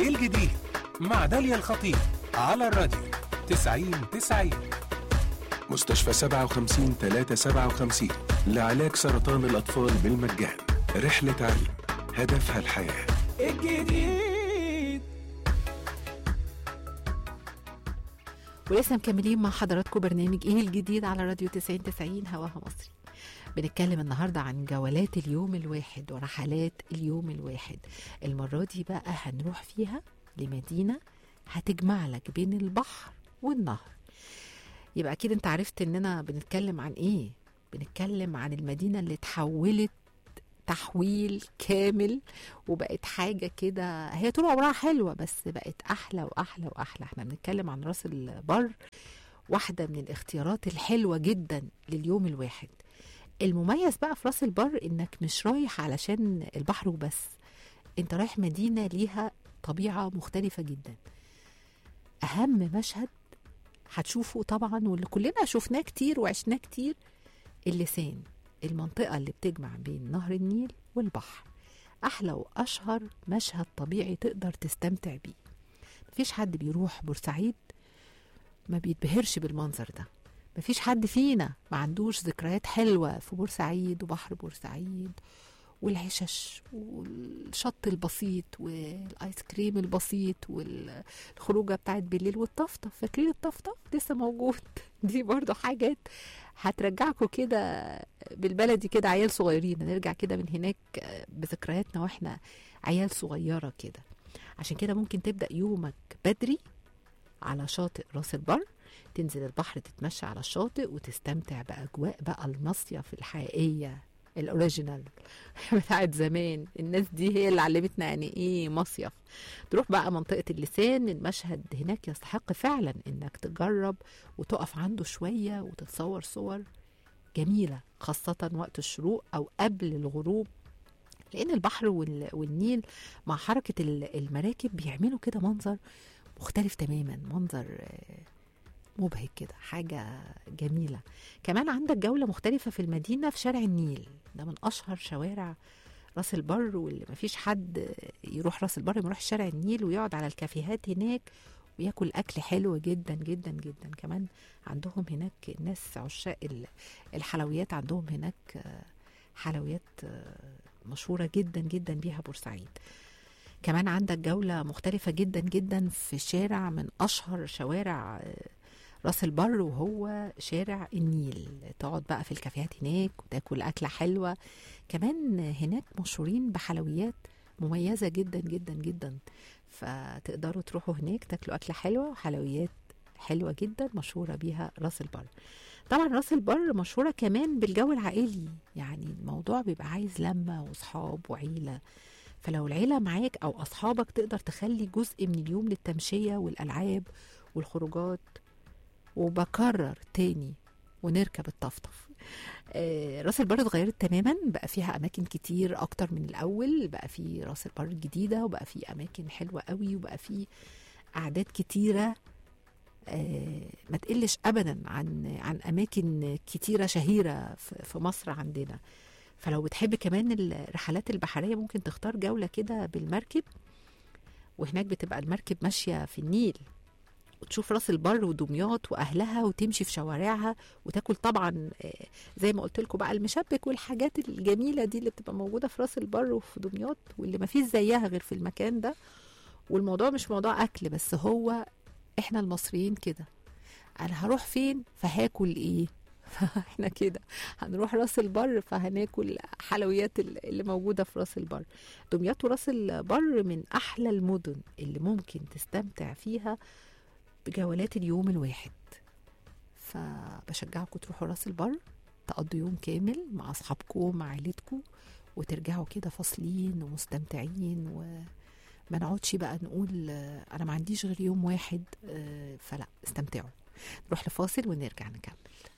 ايه الجديد مع داليا الخطيب على الراديو 90 90 مستشفى 57 357 لعلاج سرطان الأطفال بالمجان رحلة علم هدفها الحياة الجديد ولسه مكملين مع حضراتكم برنامج ايه الجديد على راديو 90 90 هواها مصري بنتكلم النهاردة عن جولات اليوم الواحد ورحلات اليوم الواحد المرة دي بقى هنروح فيها لمدينة هتجمع لك بين البحر والنهر يبقى أكيد أنت عرفت إننا بنتكلم عن إيه بنتكلم عن المدينة اللي اتحولت تحويل كامل وبقت حاجة كده هي طول عمرها حلوة بس بقت أحلى وأحلى وأحلى احنا بنتكلم عن راس البر واحدة من الاختيارات الحلوة جدا لليوم الواحد المميز بقى في راس البر انك مش رايح علشان البحر وبس انت رايح مدينة ليها طبيعة مختلفة جدا اهم مشهد هتشوفه طبعا واللي كلنا شفناه كتير وعشناه كتير اللسان المنطقة اللي بتجمع بين نهر النيل والبحر أحلى وأشهر مشهد طبيعي تقدر تستمتع بيه مفيش حد بيروح بورسعيد ما بيتبهرش بالمنظر ده مفيش حد فينا ما عندوش ذكريات حلوة في بورسعيد وبحر بورسعيد والعشش والشط البسيط والايس كريم البسيط والخروجه بتاعت بالليل والطفطف فاكرين الطفطف لسه موجود دي برضو حاجات هترجعكم كده بالبلدي كده عيال صغيرين نرجع كده من هناك بذكرياتنا واحنا عيال صغيره كده عشان كده ممكن تبدا يومك بدري على شاطئ راس البر تنزل البحر تتمشى على الشاطئ وتستمتع باجواء بقى المصيف الحقيقيه الاوريجينال بتاعت زمان الناس دي هي اللي علمتنا يعني ايه مصيف تروح بقى منطقه اللسان المشهد هناك يستحق فعلا انك تجرب وتقف عنده شويه وتتصور صور جميله خاصه وقت الشروق او قبل الغروب لان البحر والنيل مع حركه المراكب بيعملوا كده منظر مختلف تماما منظر مبهج كده حاجة جميلة كمان عندك جولة مختلفة في المدينة في شارع النيل ده من أشهر شوارع راس البر واللي مفيش حد يروح راس البر يروح شارع النيل ويقعد على الكافيهات هناك وياكل أكل حلو جدا جدا جدا كمان عندهم هناك الناس عشاق الحلويات عندهم هناك حلويات مشهورة جدا جدا بيها بورسعيد كمان عندك جولة مختلفة جدا جدا في شارع من أشهر شوارع راس البر وهو شارع النيل تقعد بقى في الكافيهات هناك وتاكل أكلة حلوة كمان هناك مشهورين بحلويات مميزة جدا جدا جدا فتقدروا تروحوا هناك تاكلوا أكلة حلوة وحلويات حلوة جدا مشهورة بيها راس البر طبعا راس البر مشهورة كمان بالجو العائلي يعني الموضوع بيبقى عايز لمة وصحاب وعيلة فلو العيلة معاك أو أصحابك تقدر تخلي جزء من اليوم للتمشية والألعاب والخروجات وبكرر تاني ونركب الطفطف آه راس البر اتغيرت تماما بقى فيها اماكن كتير اكتر من الاول بقى في راس البر الجديده وبقى في اماكن حلوه قوي وبقى في اعداد كتيره آه ما تقلش ابدا عن عن اماكن كتيره شهيره في مصر عندنا فلو بتحب كمان الرحلات البحريه ممكن تختار جوله كده بالمركب وهناك بتبقى المركب ماشيه في النيل وتشوف راس البر ودمياط واهلها وتمشي في شوارعها وتاكل طبعا زي ما قلت لكم بقى المشبك والحاجات الجميله دي اللي بتبقى موجوده في راس البر وفي دمياط واللي ما فيش زيها غير في المكان ده والموضوع مش موضوع اكل بس هو احنا المصريين كده انا هروح فين فهاكل ايه فاحنا كده هنروح راس البر فهناكل حلويات اللي موجوده في راس البر دمياط وراس البر من احلى المدن اللي ممكن تستمتع فيها بجولات اليوم الواحد فبشجعكم تروحوا راس البر تقضوا يوم كامل مع اصحابكم مع عيلتكم وترجعوا كده فاصلين ومستمتعين وما نقعدش بقى نقول انا ما عنديش غير يوم واحد فلا استمتعوا نروح لفاصل ونرجع نكمل